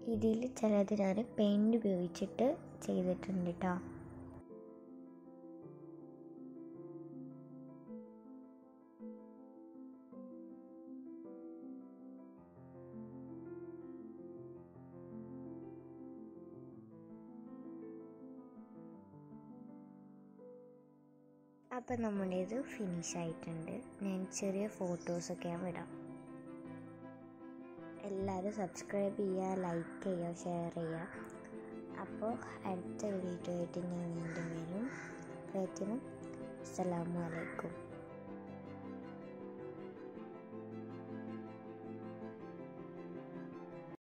ഇതിൽ ചിലത് ഞാൻ പെയിൻറ് ഉപയോഗിച്ചിട്ട് ചെയ്തിട്ടുണ്ട് കേട്ടോ അപ്പം നമ്മുടേത് ഫിനിഷ് ആയിട്ടുണ്ട് ഞാൻ ചെറിയ ഫോട്ടോസൊക്കെ ഞാൻ വിടാം എല്ലാവരും സബ്സ്ക്രൈബ് ചെയ്യുക ലൈക്ക് ചെയ്യുക ഷെയർ ചെയ്യുക അപ്പോൾ അടുത്ത വീഡിയോ ആയിട്ട് ഞാൻ വീണ്ടും വരും അപ്പോഴത്തേനും അസ്സലാമു അലൈക്കും